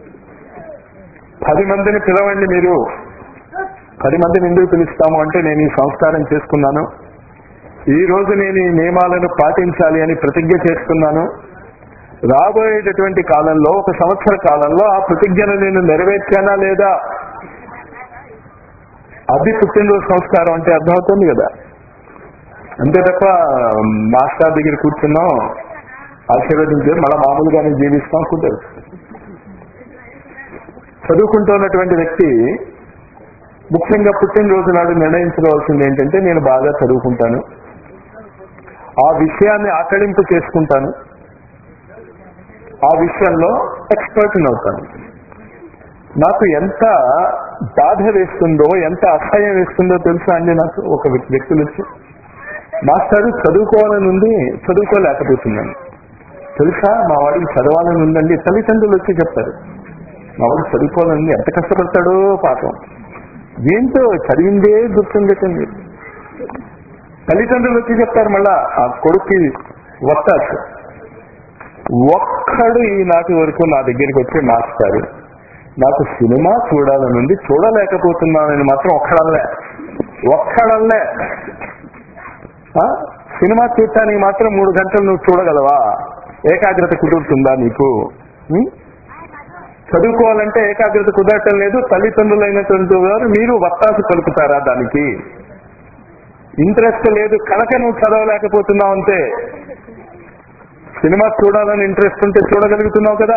పది మందిని పిలవండి మీరు పది మందిని ఎందుకు పిలుస్తాము అంటే నేను ఈ సంస్కారం చేసుకున్నాను ఈ రోజు నేను ఈ నియమాలను పాటించాలి అని ప్రతిజ్ఞ చేసుకున్నాను రాబోయేటటువంటి కాలంలో ఒక సంవత్సర కాలంలో ఆ ప్రతిజ్ఞను నేను నెరవేర్చానా లేదా అది పుట్టినరోజు సంస్కారం అంటే అర్థమవుతుంది కదా అంతే తప్ప మాస్టర్ దగ్గర కూర్చున్నాం ఆశీర్వదించే మళ్ళా మామూలుగానే జీవిస్తాం కుదరదు చదువుకుంటున్నటువంటి వ్యక్తి ముఖ్యంగా పుట్టినరోజు నాడు నిర్ణయించుకోవాల్సింది ఏంటంటే నేను బాగా చదువుకుంటాను ఆ విషయాన్ని ఆకలింపు చేసుకుంటాను ఆ విషయంలో ఎక్స్పర్ట్ అవుతాను నాకు ఎంత బాధ వేస్తుందో ఎంత అసహ్యం వేస్తుందో తెలుసా అండి నాకు ఒక వ్యక్తులు వచ్చి మాస్టర్ చదువుకోవాలని ఉంది చదువుకోలేకపోతున్నాను తెలుసా మా వాడికి చదవాలని ఉందండి తల్లిదండ్రులు వచ్చి చెప్తారు మా వాడు చదువుకోవాలని ఎంత కష్టపడతాడో పాపం దీంతో చదివిందే గుర్తుండటండి తల్లిదండ్రులు వచ్చి చెప్తారు మళ్ళా ఆ కొడుక్కి వస్తాడు ఒక్కడు ఈనాటి వరకు నా దగ్గరికి వచ్చి మాస్టారు నాకు సినిమా చూడాలనుంది చూడలేకపోతున్నానని మాత్రం ఒక్కడల్లే ఒక్కడల్లే ఆ? సినిమా చూడటానికి మాత్రం మూడు గంటలు నువ్వు చూడగలవా ఏకాగ్రత కుదురుతుందా నీకు ఉం? చదువుకోవాలంటే ఏకాగ్రత కుదరటం లేదు తల్లిదండ్రులైనటువంటి వారు మీరు వత్తాసు పలుకుతారా దానికి ఇంట్రెస్ట్ లేదు కనుక నువ్వు చదవలేకపోతున్నావు అంతే సినిమా చూడాలని ఇంట్రెస్ట్ ఉంటే చూడగలుగుతున్నావు కదా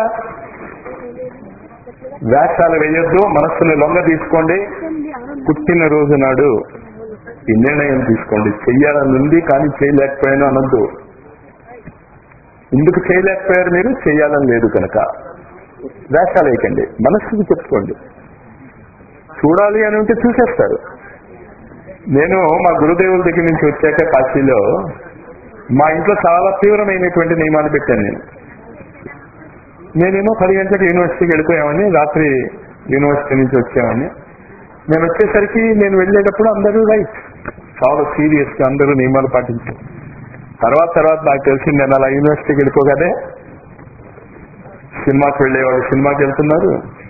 వేషాలు వేయొద్దు మనస్సుని లొంగ తీసుకోండి పుట్టిన రోజు నాడు ఈ నిర్ణయం తీసుకోండి చెయ్యాలని ఉంది కానీ చేయలేకపోయాను అనొద్దు ఎందుకు చేయలేకపోయారు మీరు చేయాలని లేదు కనుక వేషాలు వేయకండి మనస్సుకి చెప్పుకోండి చూడాలి అని ఉంటే చూసేస్తారు నేను మా గురుదేవుల దగ్గర నుంచి వచ్చాక కాశీలో మా ఇంట్లో చాలా తీవ్రమైనటువంటి నియమాలు పెట్టాను నేను నేనేమో పది గంటలకు యూనివర్సిటీకి వెళ్ళిపోయామని రాత్రి యూనివర్సిటీ నుంచి వచ్చామని నేను వచ్చేసరికి నేను వెళ్ళేటప్పుడు అందరూ రైట్ చాలా సీరియస్ గా అందరూ నియమాలు పాటించారు తర్వాత తర్వాత నాకు తెలిసింది నేను అలా యూనివర్సిటీకి వెళ్ళిపోగానే సినిమాకి వెళ్ళేవాళ్ళు సినిమాకి వెళ్తున్నారు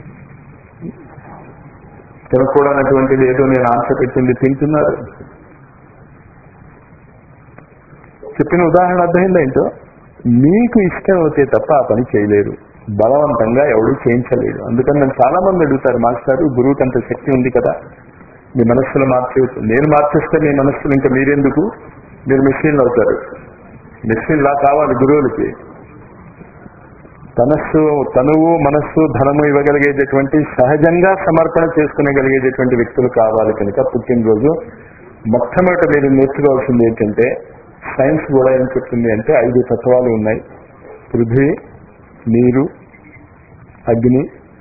తినకూడనటువంటిది ఏదో నేను ఆశ పెట్టింది తింటున్నారు చెప్పిన ఉదాహరణ అర్థమైందా ఏంటో మీకు ఇష్టం అవుతే తప్ప ఆ పని చేయలేరు బలవంతంగా ఎవడు చేయించలేడు అందుకని నన్ను చాలా మంది అడుగుతారు మాస్టారు గురువుకి అంత శక్తి ఉంది కదా మీ మనస్సులో మార్చేయచ్చు నేను మార్చేస్తే మీ మనస్సులు ఇంకా మీరెందుకు మీరు మెషిన్లు అవుతారు మెషిన్ లా కావాలి గురువులకి తనస్సు తనువు మనస్సు ధనము ఇవ్వగలిగేటటువంటి సహజంగా సమర్పణ చేసుకునేగలిగేటటువంటి వ్యక్తులు కావాలి కనుక పుట్టినరోజు మొట్టమొదట మీరు నేర్చుకోవాల్సింది ఏంటంటే సైన్స్ కూడా ఏం చెప్తుంది అంటే ఐదు తత్వాలు ఉన్నాయి పృథ్వీ నీరు అగ్ని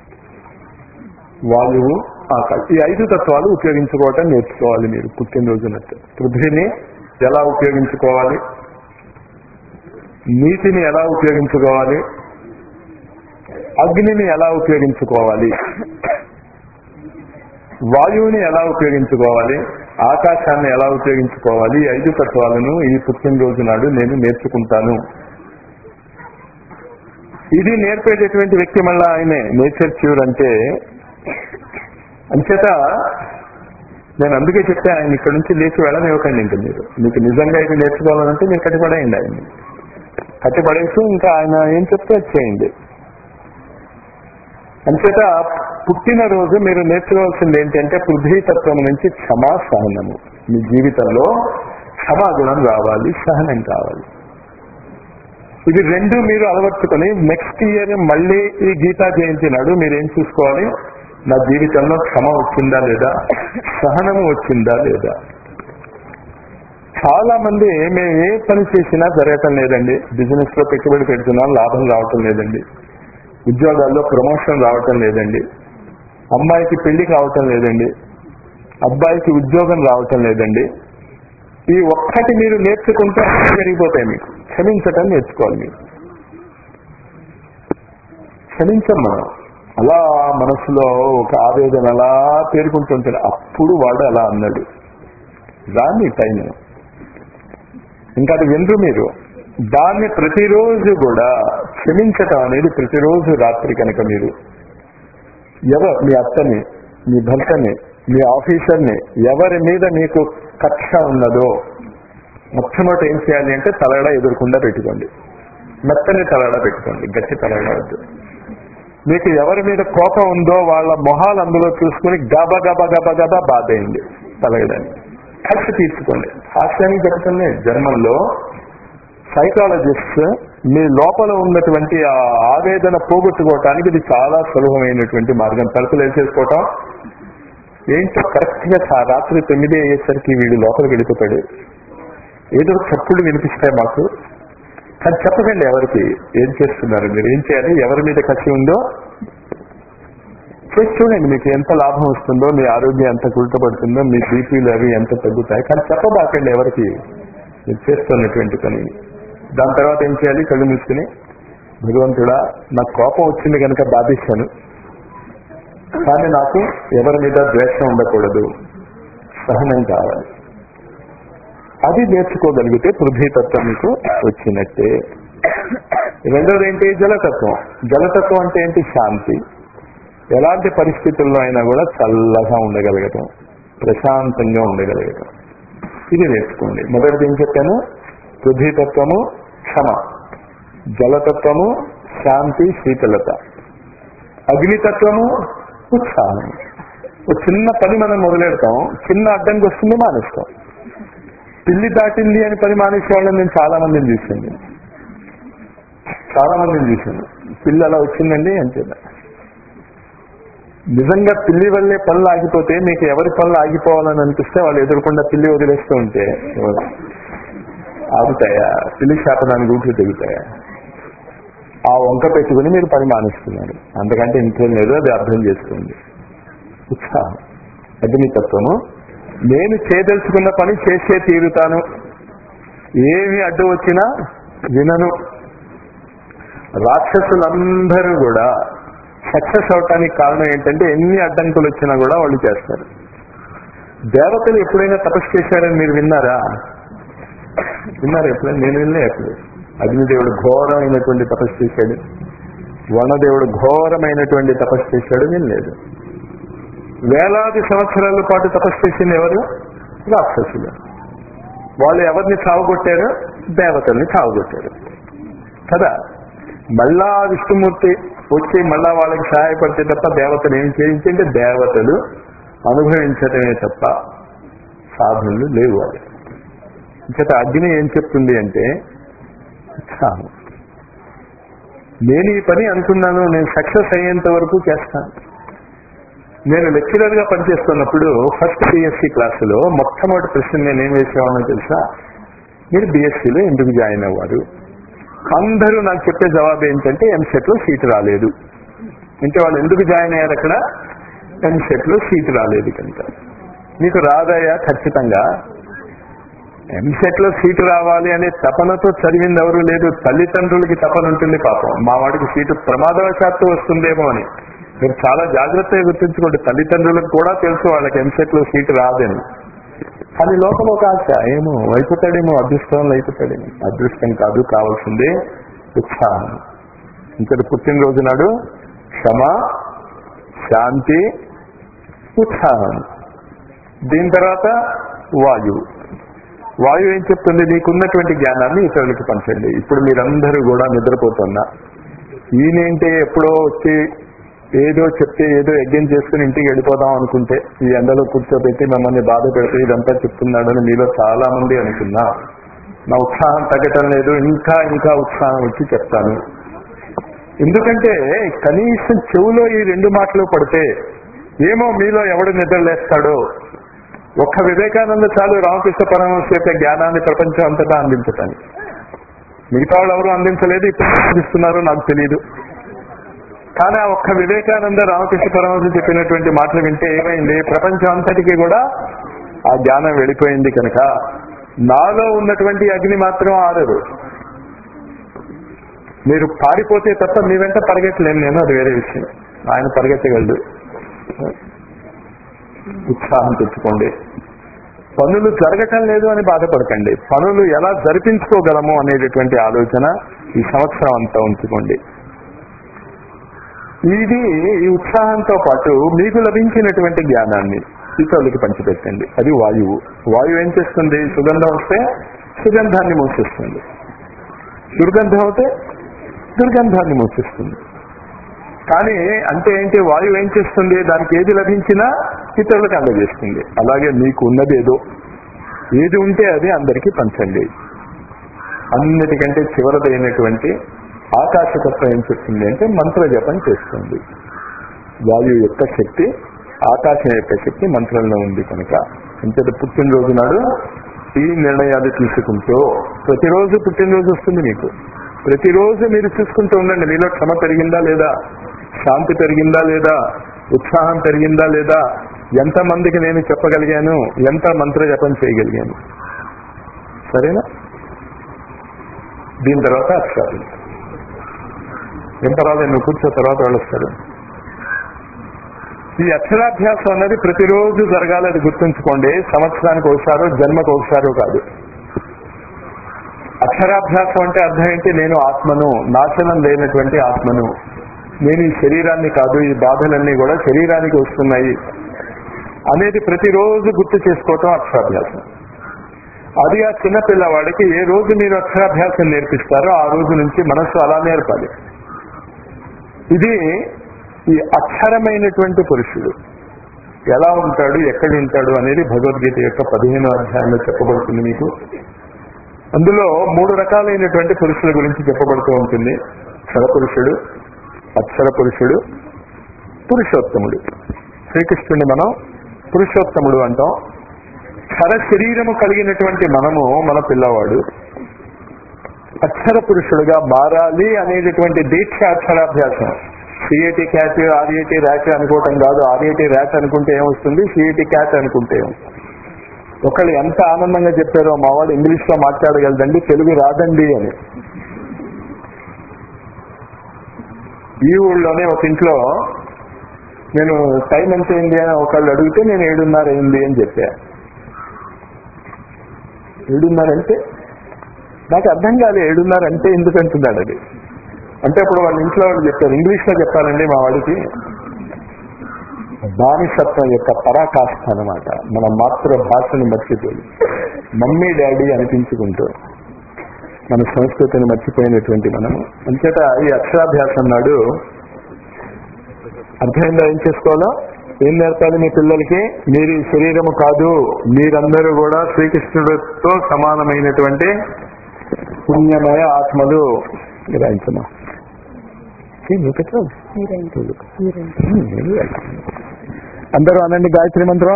వాయువు ఆకాశం ఈ ఐదు తత్వాలు ఉపయోగించుకోవటం నేర్చుకోవాలి మీరు పుట్టినరోజునట్టు పృథ్వీని ఎలా ఉపయోగించుకోవాలి నీటిని ఎలా ఉపయోగించుకోవాలి అగ్నిని ఎలా ఉపయోగించుకోవాలి వాయువుని ఎలా ఉపయోగించుకోవాలి ఆకాశాన్ని ఎలా ఉపయోగించుకోవాలి ఈ ఐదు తత్వాలను ఈ పుట్టినరోజు నాడు నేను నేర్చుకుంటాను ఇది నేర్పేటటువంటి వ్యక్తి మళ్ళా ఆయనే నేచర్ క్యూర్ అంటే అంచేత నేను అందుకే చెప్తే ఆయన ఇక్కడ నుంచి లేచి వెళ్ళనివ్వకండి ఇంక మీరు మీకు నిజంగా ఇది నేర్చుకోవాలంటే మీరు కట్టిపడేయండి ఆయన్ని కట్టిపడేసి ఇంకా ఆయన ఏం చెప్తే అది చేయండి అంచేత పుట్టినరోజు మీరు నేర్చుకోవాల్సింది ఏంటంటే పృథ్వీతత్వం నుంచి క్షమా సహనము మీ జీవితంలో క్షమాగుణం రావాలి సహనం కావాలి ఇది రెండు మీరు అలవర్చుకొని నెక్స్ట్ ఇయర్ మళ్ళీ ఈ గీతా జయంతి నాడు మీరేం చూసుకోవాలి నా జీవితంలో క్షమ వచ్చిందా లేదా సహనము వచ్చిందా లేదా చాలా మంది మేము ఏ పని చేసినా జరగటం లేదండి బిజినెస్ లో పెట్టుబడి పెడుతున్నాం లాభం రావటం లేదండి ఉద్యోగాల్లో ప్రమోషన్ రావటం లేదండి అమ్మాయికి పెళ్లి కావటం లేదండి అబ్బాయికి ఉద్యోగం రావటం లేదండి ఈ ఒక్కటి మీరు నేర్చుకుంటే అన్నీ జరిగిపోతాయి మీకు క్షమించటం నేర్చుకోవాలి మీరు క్షమించం మనం అలా మనసులో ఒక ఆవేదన అలా పేర్కొంటుంటాడు అప్పుడు వాడు అలా అన్నాడు దాన్ని టైం ఇంకా అది వినరు మీరు దాన్ని ప్రతిరోజు కూడా క్షమించటం అనేది ప్రతిరోజు రాత్రి కనుక మీరు ఎవరు మీ అత్తని మీ భర్తని మీ ఆఫీసర్ని ఎవరి మీద మీకు కక్ష ఉన్నదో మొట్టమొదటి ఏం చేయాలి అంటే తలగడ ఎదురకుండా పెట్టుకోండి మెత్తని తలగడ పెట్టుకోండి గట్టి తలగడ వద్దు మీకు ఎవరి మీద కోపం ఉందో వాళ్ళ మొహాలు అందులో చూసుకుని గబ గబ గబ గబ బాధేయండి తలగడాన్ని కక్ష తీర్చుకోండి హాస్యానికి చెప్తుంది జర్మన్లో సైకాలజిస్ట్ మీ లోపల ఉన్నటువంటి ఆ ఆవేదన పోగొట్టుకోవటానికి ఇది చాలా సులభమైనటువంటి మార్గం తలుపులు వేసేసుకోవటం ఏంటో కరెక్ట్ గా చా- రాత్రి తొమ్మిది అయ్యేసరికి వీడు లోపలికి వెళ్ళిపోతాడు ఏదో చప్పుళ్ళు వినిపిస్తాయి మాకు కానీ చెప్పకండి ఎవరికి ఏం చేస్తున్నారు మీరు ఏం చేయాలి ఎవరి మీద కసి ఉందో చేసి చూడండి మీకు ఎంత లాభం వస్తుందో మీ ఆరోగ్యం ఎంత కుల్టపడుతుందో మీ బీపీలు అవి ఎంత తగ్గుతాయి కానీ చెప్పబాకండి ఎవరికి మీరు చేస్తున్నటువంటి పని దాని తర్వాత ఏం చేయాలి కళ్ళు మూసుకుని భగవంతుడా నాకు కోపం వచ్చింది కనుక బాధిస్తాను కానీ నాకు ఎవరి మీద ద్వేషం ఉండకూడదు సహనం కావాలి అది నేర్చుకోగలిగితే పృథ్వీతత్వం మీకు వచ్చినట్టే రెండవది ఏంటి జలతత్వం జలతత్వం అంటే ఏంటి శాంతి ఎలాంటి పరిస్థితుల్లో అయినా కూడా చల్లగా ఉండగలగటం ప్రశాంతంగా ఉండగలగటం ఇది నేర్చుకోండి మొదటిది ఏం చెప్పాను పృథ్వీతత్వము క్షమ జలతత్వము శాంతి శీతలత అగ్నితత్వము ఉత్సాహం ఒక చిన్న పని మనం మొదలెడతాం చిన్న అడ్డంకి వస్తుంది మానేస్తాం పిల్లి దాటింది అని పని మానేసే వాళ్ళని నేను చాలా మందిని చూశాను చాలా మందిని చూశాను పిల్లి అలా వచ్చిందండి అంతే నిజంగా పిల్లి వల్లే పనులు ఆగిపోతే మీకు ఎవరి పనులు ఆగిపోవాలని అనిపిస్తే వాళ్ళు ఎదురకుండా పిల్లి వదిలేస్తూ ఉంటే ఆగుతాయా పిల్లి శాపనాన్ని గూట్లు తెగుతాయా ఆ వంక పెట్టుకుని మీరు పని మానేస్తున్నారు అంతకంటే ఇంకేం లేదు అది అర్థం చేసుకోండి ఉత్సాహం అగ్నితత్వము నేను చేయదలుచుకున్న పని చేసే తీరుతాను ఏమి అడ్డు వచ్చినా వినను రాక్షసులందరూ కూడా సక్సెస్ అవటానికి కారణం ఏంటంటే ఎన్ని అడ్డంకులు వచ్చినా కూడా వాళ్ళు చేస్తారు దేవతలు ఎప్పుడైనా తపస్సు చేశారని మీరు విన్నారా విన్నారు ఎప్పుడైనా నేను వినలే ఎప్పుడు అగ్నిదేవుడు ఘోరమైనటువంటి తపస్సు చేశాడు వనదేవుడు ఘోరమైనటువంటి తపస్సు చేశాడు వినలేదు వేలాది సంవత్సరాల పాటు తపస్సు చేసింది ఎవరు రాక్షసులు వాళ్ళు ఎవరిని సాగుకొట్టారు దేవతల్ని సాగుకొట్టారు కదా మళ్ళా విష్ణుమూర్తి వచ్చి మళ్ళా వాళ్ళకి సహాయపడితే తప్ప దేవతలు ఏం చేయించంటే దేవతలు అనుభవించటమే తప్ప సాధనలు లేవు వాళ్ళు ఇంకట అగ్ని ఏం చెప్తుంది అంటే ఉత్సాహం నేను ఈ పని అనుకున్నాను నేను సక్సెస్ అయ్యేంత వరకు చేస్తాను నేను లెక్చరర్ గా పనిచేస్తున్నప్పుడు ఫస్ట్ బిఎస్సి క్లాసులో మొట్టమొదటి ప్రశ్న నేను ఏం వేసేవానో తెలుసా మీరు బిఎస్సిలో ఎందుకు జాయిన్ అవ్వారు అందరూ నాకు చెప్పే జవాబు ఏంటంటే ఎంసెట్ లో సీట్ రాలేదు అంటే వాళ్ళు ఎందుకు జాయిన్ అయ్యారు అక్కడ ఎంసెట్ లో సీట్ రాలేదు కనుక మీకు రాదయ్యా ఖచ్చితంగా ఎంసెట్ లో సీటు రావాలి అనే తపనతో చదివింది ఎవరు లేదు తల్లిదండ్రులకి తపన ఉంటుంది పాపం మా వాడికి సీటు ప్రమాదవశాత్తు వస్తుందేమో అని మీరు చాలా జాగ్రత్తగా గుర్తుంచుకోండి తల్లిదండ్రులకు కూడా తెలుసు వాళ్ళకి ఎంసెట్ లో సీటు రాదని కానీ లోపల ఒక ఆశ ఏమో అయిపోతాడేమో అదృష్టంలో అయిపోతాడేమో అదృష్టం కాదు కావాల్సిందే ఉత్సాహం ఇంకటి పుట్టినరోజు నాడు క్షమ శాంతి ఉత్సాహం దీని తర్వాత వాయువు వాయువు ఏం చెప్తుంది నీకున్నటువంటి జ్ఞానాన్ని ఇతరులకి పంచండి ఇప్పుడు మీరందరూ కూడా నిద్రపోతున్నా ఈయనేంటి ఎప్పుడో వచ్చి ఏదో చెప్తే ఏదో యజ్ఞం చేసుకుని ఇంటికి వెళ్ళిపోదాం అనుకుంటే ఈ ఎండలో కూర్చోబెట్టి మమ్మల్ని బాధ పెడితే ఇదంతా చెప్తున్నాడని మీలో చాలా మంది అనుకున్నా నా ఉత్సాహం తగ్గటం లేదు ఇంకా ఇంకా ఉత్సాహం వచ్చి చెప్తాను ఎందుకంటే కనీసం చెవులో ఈ రెండు మాటలు పడితే ఏమో మీలో ఎవడు నిద్ర లేస్తాడో ఒక్క వివేకానంద చాలు రామకృష్ణ పరమహంస యొక్క జ్ఞానాన్ని ప్రపంచం అంతటా అందించటానికి మిగతా వాళ్ళు ఎవరు అందించలేదు ఇప్పుడు అందిస్తున్నారో నాకు తెలియదు కానీ ఆ ఒక్క వివేకానంద రామకృష్ణ పరమహంస చెప్పినటువంటి మాటలు వింటే ఏమైంది ప్రపంచం అంతటికీ కూడా ఆ జ్ఞానం వెళ్ళిపోయింది కనుక నాలో ఉన్నటువంటి అగ్ని మాత్రం ఆరదు మీరు పారిపోతే తప్ప మీ వెంట పరిగెట్టలేను నేను అది వేరే విషయం ఆయన పరిగెత్తగలడు ఉత్సాహం తెచ్చుకోండి పనులు జరగటం లేదు అని బాధపడకండి పనులు ఎలా జరిపించుకోగలము అనేటటువంటి ఆలోచన ఈ సంవత్సరం అంతా ఉంచుకోండి ఇది ఈ ఉత్సాహంతో పాటు మీకు లభించినటువంటి జ్ఞానాన్ని ఇతరులకి పంచిపెట్టండి అది వాయువు వాయువు ఏం చేస్తుంది సుగంధం వస్తే సుగంధాన్ని మూసేస్తుంది దుర్గంధం అయితే దుర్గంధాన్ని మూసేస్తుంది కానీ అంటే ఏంటి వాయువు ఏం చేస్తుంది దానికి ఏది లభించినా ఇతరులకు అందజేస్తుంది అలాగే మీకు ఉన్నది ఏదో ఏది ఉంటే అది అందరికీ పంచండి అన్నిటికంటే చివరదైనటువంటి ఆకాశతత్వం ఏం చెప్తుంది అంటే మంత్ర జపం చేస్తుంది వాయువు యొక్క శక్తి ఆకాశం యొక్క శక్తి మంత్రంలో ఉంది కనుక అంతటి పుట్టినరోజు నాడు ఈ నిర్ణయాలు తీసుకుంటూ ప్రతిరోజు పుట్టినరోజు వస్తుంది మీకు ప్రతిరోజు మీరు చూసుకుంటూ ఉండండి మీలో క్షమ పెరిగిందా లేదా శాంతి పెరిగిందా లేదా ఉత్సాహం పెరిగిందా లేదా ఎంత మందికి నేను చెప్పగలిగాను ఎంత మంత్ర జపం చేయగలిగాను సరేనా దీని తర్వాత అక్షరాలు ఏం తర్వాత నువ్వు కూర్చో తర్వాత వాళ్ళు వస్తారు ఈ అక్షరాభ్యాసం అన్నది ప్రతిరోజు జరగాలి అది గుర్తుంచుకోండి సంవత్సరానికి ఒకసారో జన్మకు ఒకసారో కాదు అక్షరాభ్యాసం అంటే అర్థం ఏంటి నేను ఆత్మను నాశనం లేనటువంటి ఆత్మను నేను ఈ శరీరాన్ని కాదు ఈ బాధలన్నీ కూడా శరీరానికి వస్తున్నాయి అనేది ప్రతిరోజు గుర్తు చేసుకోవటం అక్షరాభ్యాసం అది ఆ చిన్న పిల్లవాడికి ఏ రోజు మీరు అక్షరాభ్యాసం నేర్పిస్తారో ఆ రోజు నుంచి మనస్సు అలా నేర్పాలి ఇది ఈ అక్షరమైనటువంటి పురుషుడు ఎలా ఉంటాడు ఎక్కడ ఉంటాడు అనేది భగవద్గీత యొక్క పదిహేను అధ్యాయంలో చెప్పబడుతుంది మీకు అందులో మూడు రకాలైనటువంటి పురుషుల గురించి చెప్పబడుతూ ఉంటుంది క్షర పురుషుడు అక్షర పురుషుడు పురుషోత్తముడు శ్రీకృష్ణుడిని మనం పురుషోత్తముడు అంటాం క్షర శరీరము కలిగినటువంటి మనము మన పిల్లవాడు అక్షర పురుషుడుగా మారాలి అనేటటువంటి దీక్ష అక్షరాభ్యాసం సిఐటి క్యాట్ ఆర్ఏటి ర్యాక్ అనుకోవటం కాదు ఆర్ఏటి ర్యాక్ అనుకుంటే ఏమొస్తుంది సిఐటి క్యాట్ అనుకుంటే ఏం ఒకళ్ళు ఎంత ఆనందంగా చెప్పారో మా వాడు ఇంగ్లీష్ లో మాట్లాడగలదండి తెలుగు రాదండి అని ఈ ఊళ్ళోనే ఒక ఇంట్లో నేను టైం ఎంత అయింది అని ఒకళ్ళు అడిగితే నేను ఏడున్నర అయింది అని చెప్పా ఏడున్నర అంటే నాకు అర్థం కాదు ఏడున్నర అంటే ఎందుకు అంటున్నాడు అది అంటే అప్పుడు వాళ్ళ ఇంట్లో వాళ్ళు చెప్పారు ఇంగ్లీష్ లో చెప్పాలండి మా వాడికి బానిసత్వం యొక్క పరాకాష్ఠ అనమాట మన మాతృభాషను మర్చిపోయి మమ్మీ డాడీ అనిపించుకుంటూ మన సంస్కృతిని మర్చిపోయినటువంటి మనము అంచేత ఈ అక్షరాభ్యాసం నాడు అర్థమైందా ఏం చేసుకోవాలో ఏం నేర్పాలి మీ పిల్లలకి మీరు ఈ శరీరము కాదు మీరందరూ కూడా శ్రీకృష్ణుడితో సమానమైనటువంటి పుణ్యమయ ఆత్మలు రాయించమా అందరూ అనండి గాయత్రి మంత్రం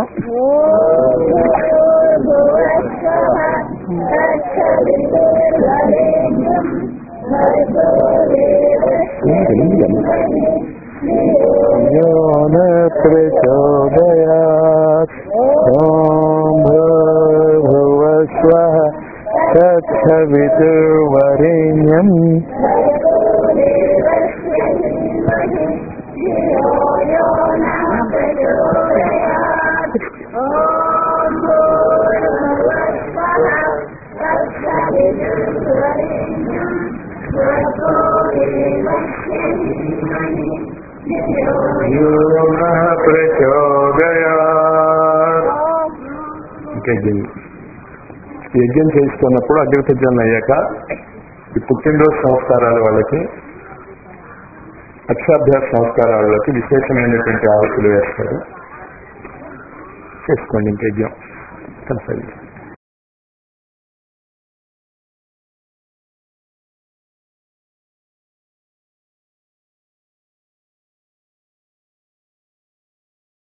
यो न प्रचोदयात् ॐ भूर्भुवः स्वः तत्सवितुर्वरेण्यम् यो नः ప్రచోదయాత్ ఇంకా యజ్ఞం యజ్ఞం చేసుకున్నప్పుడు అగ్రతజ్ఞం అయ్యాక ఈ పుట్టినరోజు సంస్కారాల వాళ్ళకి అక్షాభ్యాస సంస్కారాలకి విశేషమైనటువంటి ఆవతులు వేస్తారు చేసుకోండి ఇంక యజ్ఞం కొనసాగించండి